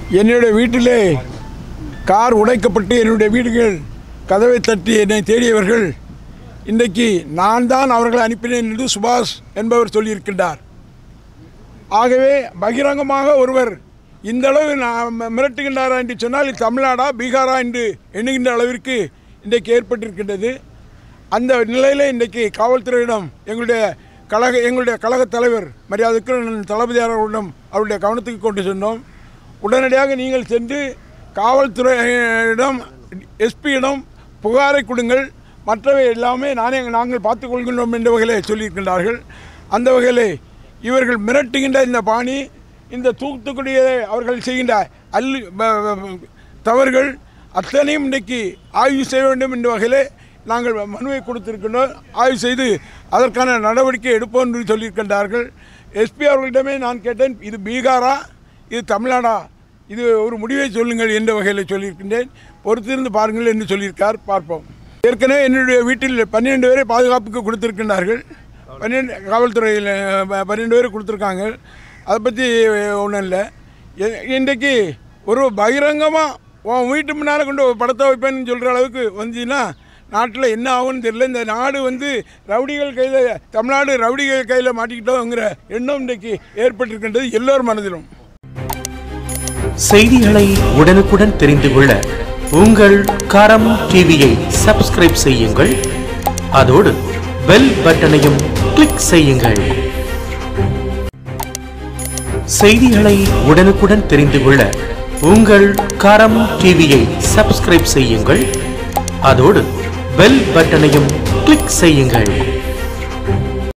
என்னுடைய வீட்டிலே கார் உடைக்கப்பட்டு என்னுடைய வீடுகள் கதவை தட்டி என்னை தேடியவர்கள் இன்றைக்கு நான் தான் அவர்களை அனுப்பினேன் என்று சுபாஷ் என்பவர் சொல்லியிருக்கின்றார் ஆகவே பகிரங்கமாக ஒருவர் இந்த அளவு நான் மி- மிரட்டுகின்றாரா என்று சொன்னால் இது தமிழ்நாடா பீகாரா என்று எண்ணுகின்ற அளவிற்கு இன்றைக்கு ஏற்பட்டிருக்கின்றது அந்த நிலையில் இன்றைக்கு காவல்துறையிடம் எங்களுடைய கழக எங்களுடைய கழக தலைவர் மரியாதைக்கு தளபதியாளர்களிடம் அவருடைய கவனத்துக்கு கொண்டு சென்றோம் உடனடியாக நீங்கள் சென்று காவல்துறையிடம் எஸ்பியிடம் புகாரை கொடுங்கள் மற்றவை எல்லாமே நானே நாங்கள் பார்த்துக் கொள்கின்றோம் என்ற வகையிலே சொல்லியிருக்கின்றார்கள் அந்த வகையிலே இவர்கள் மிரட்டுகின்ற இந்த பாணி இந்த தூத்துக்குடியை அவர்கள் செய்கின்ற அல்லு ப- ப- தவறுகள் அத்தனையும் இன்றைக்கு ஆய்வு செய்ய வேண்டும் என்ற வகையிலே நாங்கள் மனுவை கொடுத்திருக்கின்றோம் ஆய்வு செய்து அதற்கான நடவடிக்கை எடுப்போம் என்று சொல்லியிருக்கின்றார்கள் எஸ்பி அவர்களிடமே நான் கேட்டேன் இது பீகாரா இது தமிழ்நாடா இது ஒரு முடிவை சொல்லுங்கள் என்ற வகையில் சொல்லியிருக்கின்றேன் பொறுத்திருந்து பாருங்கள் என்று சொல்லியிருக்கார் பார்ப்போம் ஏற்கனவே என்னுடைய வீட்டில் பன்னிரெண்டு பேரை பாதுகாப்புக்கு கொடுத்திருக்கின்றார்கள் பன்னெண்டு காவல்துறையில் ப- பன்னெண்டு பேர் கொடுத்துருக்காங்க அதை பற்றி ஒன்றும் இல்லை இ- இன்றைக்கு ஒரு பகிரங்கமாக உன் வீட்டு முன்னால் கொண்டு ஒரு படத்தை வைப்பேன்னு சொல்கிற அளவுக்கு வந்தீங்கன்னா நாட்டில் என்ன ஆகும்னு தெரியல இந்த நாடு வந்து ரவுடிகள் கையில் தமிழ்நாடு ரவுடிகள் கையில் மாட்டிக்கிட்டோங்கிற எண்ணம் இன்றைக்கு ஏற்பட்டிருக்கின்றது எல்லோர் மனதிலும் செய்திகளை உடனுக்குடன் தெரிந்து கொள்ள உங்கள் கரம் டிவியை சப்ஸ்கிரைப் செய்யுங்கள் அதோடு பெல் பட்டனையும் கிளிக் செய்யுங்கள் செய்திகளை உடனுக்குடன் தெரிந்து கொள்ள உங்கள் கரம் டிவியை சப்ஸ்கிரைப் செய்யுங்கள் அதோடு பெல் பட்டனையும் கிளிக் செய்யுங்கள்